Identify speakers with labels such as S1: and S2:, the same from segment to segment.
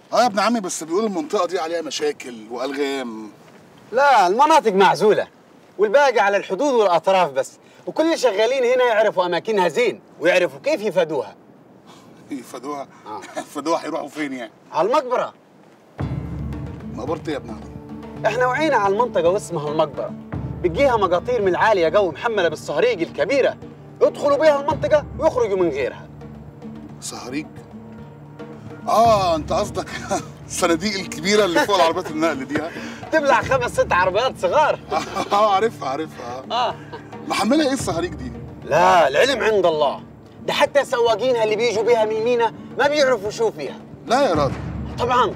S1: اه يا ابن عمي بس بيقولوا المنطقه دي عليها مشاكل والغام
S2: لا المناطق معزولة والباقي على الحدود والأطراف بس وكل اللي شغالين هنا يعرفوا أماكنها زين ويعرفوا كيف يفادوها
S1: يفادوها يفادوها هيروحوا فين يعني
S2: على المقبرة
S1: مقبره ايه يا ابن عمي
S2: احنا وعينا على المنطقة واسمها المقبرة بتجيها مقاطير من العالية جو محملة بالصهريج الكبيرة يدخلوا بيها المنطقة ويخرجوا من غيرها
S1: صهريج اه انت قصدك الصناديق الكبيره اللي فوق العربيات النقل دي ها؟
S2: تبلع خمس ست عربيات صغار
S1: اه عارفها عارفها
S2: اه
S1: محملها ايه الصهاريج دي
S2: لا العلم عند الله ده حتى سواقينها اللي بيجوا بيها من المينا ما بيعرفوا شو فيها
S1: لا يا راجل
S2: طبعا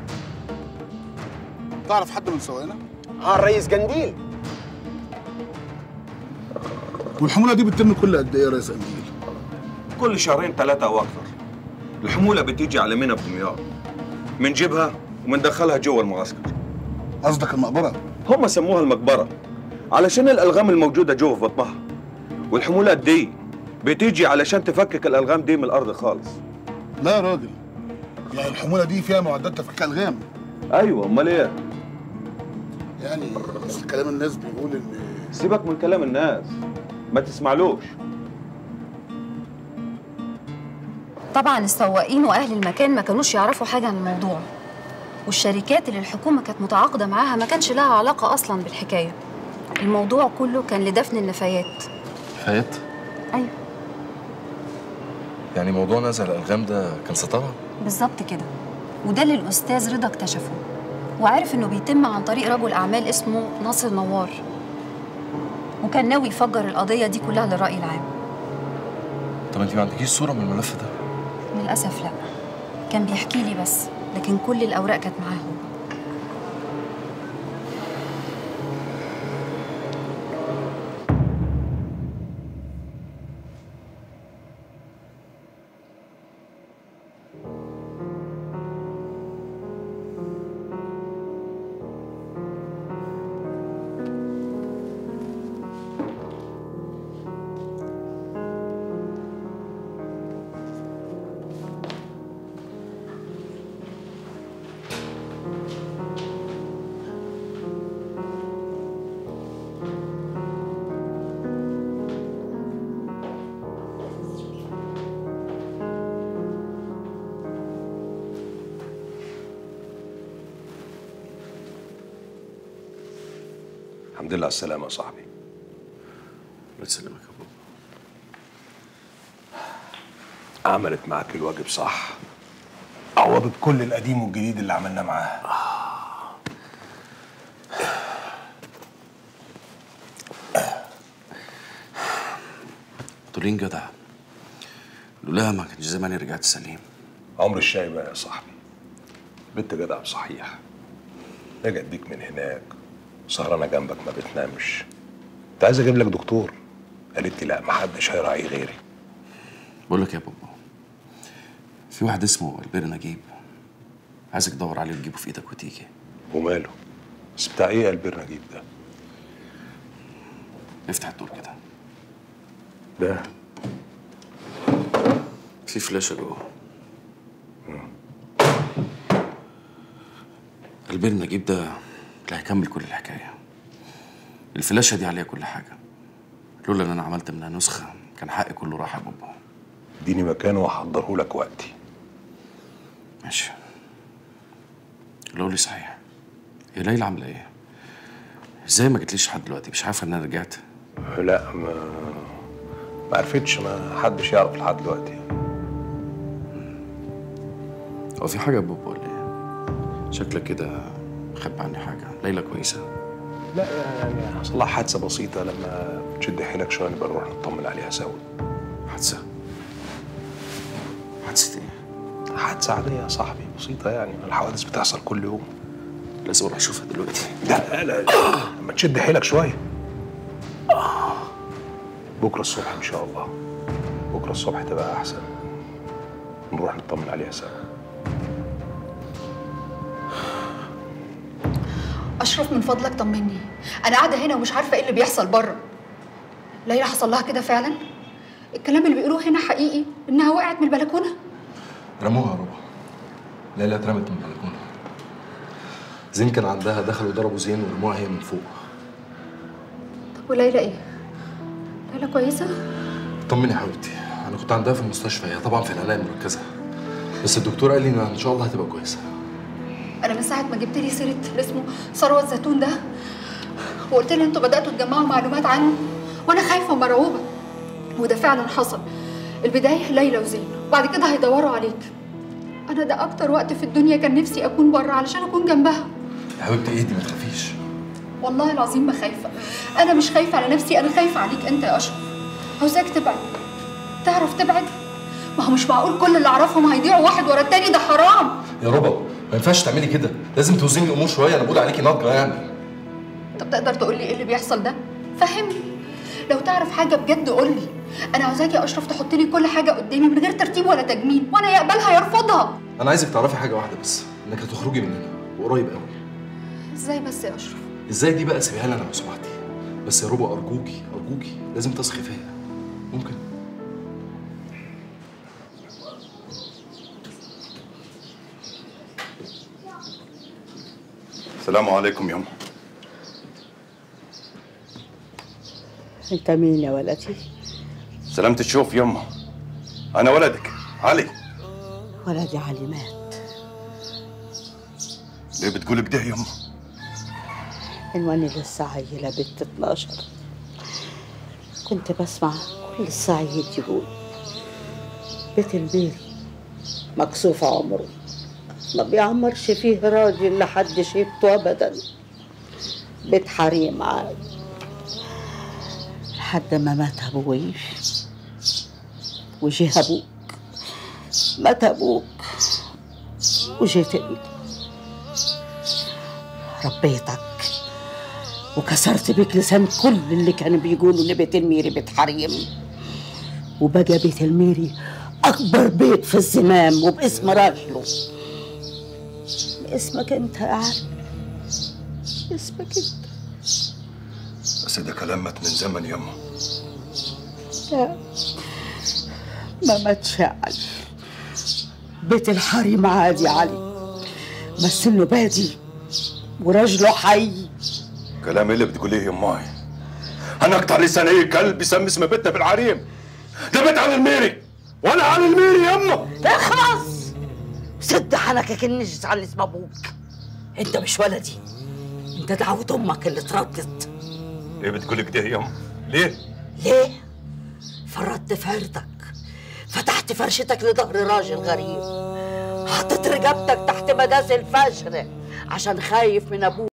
S1: تعرف حد من سواقنا
S2: اه الرئيس قنديل
S1: والحموله دي بتتم كل قد ايه يا ريس قنديل
S3: كل شهرين ثلاثة أو أكثر الحمولة بتيجي على منى بدمياط منجيبها ومندخلها جوا المعسكر
S1: قصدك المقبره
S3: هم سموها المقبرة علشان الألغام الموجودة جوا في بطنها والحمولات دي بتيجي علشان تفكك الألغام دي من الأرض خالص
S1: لا يا راجل يعني الحموله دي فيها معدات تفكيك الغام
S3: أيوة أمال إيه
S1: يعني بس كلام الناس بيقول ان
S3: سيبك من كلام الناس ما تسمعلوش
S4: طبعا السواقين واهل المكان ما كانوش يعرفوا حاجه عن الموضوع والشركات اللي الحكومه كانت متعاقده معاها ما كانش لها علاقه اصلا بالحكايه الموضوع كله كان لدفن النفايات
S5: حياة
S4: ايوه
S5: يعني موضوع نزل الألغام ده كان ستارة؟
S4: بالظبط كده وده اللي الاستاذ رضا اكتشفه وعرف انه بيتم عن طريق رجل اعمال اسمه ناصر نوار وكان ناوي يفجر القضيه دي كلها للراي العام
S5: طب انت ما عندكيش صورة من الملف ده؟
S4: للاسف لا كان بيحكي لي بس لكن كل الاوراق كانت معاه هو
S3: الحمد لله على السلامة يا صاحبي
S5: الله يسلمك يا بابا
S3: عملت معاك الواجب صح
S6: عوضت كل القديم والجديد اللي عملناه معاها
S5: طولين جدع لولاها ما كانش زماني رجعت سليم
S3: عمر الشاي بقى يا صاحبي بنت جدع صحيح رجعت بيك من هناك سهرانة جنبك ما بتنامش كنت عايز اجيب لك دكتور قالت لي لا محدش هيراعيه غيري
S5: بقول لك يا بابا في واحد اسمه البير نجيب عايزك تدور عليه وتجيبه في ايدك وتيجي
S3: وماله بس بتاع ايه قلب نجيب ده
S5: افتح الدور كده
S3: ده
S5: في فلاشة جوه البير نجيب ده اللي هيكمل كل الحكاية الفلاشة دي عليها كل حاجة لولا ان انا عملت منها نسخة كان حقي كله راح يا بابا
S3: اديني مكانه واحضره لك وقتي
S5: ماشي لولي صحيح هي ليلى عاملة ايه؟ ازاي ما جتليش لحد دلوقتي مش عارفة ان انا رجعت
S3: لا ما ما عرفتش ما حدش يعرف لحد دلوقتي
S5: هو في حاجة يا بابا ولا ايه؟ شكلك كده مخبي عني حاجة ليلى كويسة
S3: لا يعني حصل لها حادثة بسيطة لما تشد حيلك شوية نبقى نروح نطمن عليها سوا
S5: حادثة حادثة ايه؟
S3: حادثة عادية يا صاحبي بسيطة يعني الحوادث بتحصل كل يوم
S5: لازم اروح اشوفها دلوقتي
S3: لا لا لا لما تشد حيلك شوية بكرة الصبح إن شاء الله بكرة الصبح تبقى أحسن نروح نطمن عليها سوا
S7: اشرف من فضلك طمني انا قاعده هنا ومش عارفه ايه اللي بيحصل بره ليلى حصل لها كده فعلا الكلام اللي بيقولوه هنا حقيقي انها وقعت من البلكونه
S5: رموها يا ربع ليلى اترمت من البلكونة
S8: زين كان عندها دخلوا ضربوا زين ورموها هي من فوق
S7: طب وليلى ايه ليلى كويسه
S8: طمني يا حبيبتي انا كنت عندها في المستشفى هي طبعا في العنايه المركزه بس الدكتور قال لي انها ان شاء الله هتبقى كويسه
S7: انا من ساعه ما جبت لي سيره اللي اسمه ثروت زيتون ده وقلت لي انتوا بداتوا تجمعوا معلومات عنه وانا خايفه ومرعوبه وده فعلا حصل البدايه ليلى وزين وبعد كده هيدوروا عليك انا ده اكتر وقت في الدنيا كان نفسي اكون بره علشان اكون جنبها
S8: يا حبيبتي اهدي ما تخافيش
S7: والله العظيم ما خايفه انا مش خايفه على نفسي انا خايفه عليك انت يا اشرف عاوزاك تبعد تعرف تبعد ما هو مش معقول كل اللي اعرفهم هيضيعوا واحد ورا التاني ده حرام
S8: يا ربا ما ينفعش تعملي كده لازم توزني الامور شويه انا بقول عليكي ناضجه يعني
S7: طب تقدر تقول لي ايه اللي بيحصل ده فهمني لو تعرف حاجه بجد قول لي انا عاوزاك يا اشرف تحط لي كل حاجه قدامي من غير ترتيب ولا تجميل وانا يقبلها يرفضها
S8: انا عايزك تعرفي حاجه واحده بس انك هتخرجي من هنا وقريب قوي
S7: ازاي بس يا اشرف
S8: ازاي دي بقى سيبيها لي انا لو سمحتي بس يا ربا ارجوكي ارجوكي لازم تثقي فيا ممكن
S3: السلام عليكم يما
S9: انت مين يا ولدي
S3: سلامة الشوف يما انا ولدك علي
S9: ولدي علي مات
S3: ليه بتقول كده يما
S9: عنواني لسه عيلة بنت 12 كنت بسمع كل الصعيد يقول بيت البيري مكسوف عمره ما بيعمرش فيه راجل لحد شيبته ابدا بيت حريم عاد لحد ما مات ابوي وجه ابوك مات ابوك وجيت انت ربيتك وكسرت بيك لسان كل اللي كانوا بيقولوا ان بيت الميري بيت حريم وبقى بيت الميري اكبر بيت في الزمام وباسم راجله باسمك انت يا علي اسمك انت
S3: بس ده كلام مات من زمن يما
S9: لا ما ماتش يا علي بيت الحريم عادي علي بس انه بادي وراجله حي
S3: كلام ايه اللي بتقوليه يماي انا اقطع لسان ايه كلب يسمي اسم بيتنا بالعريم ده بيت على الميري وانا على الميري يما
S9: اخلص سد حنكك النجس على اسم ابوك انت مش ولدي انت دعوة امك اللي اتردت
S3: ليه بتقولي كده يما ليه
S9: ليه فرطت فردك فتحت فرشتك لظهر راجل غريب حطيت رقبتك تحت مداس الفجر عشان خايف من ابوك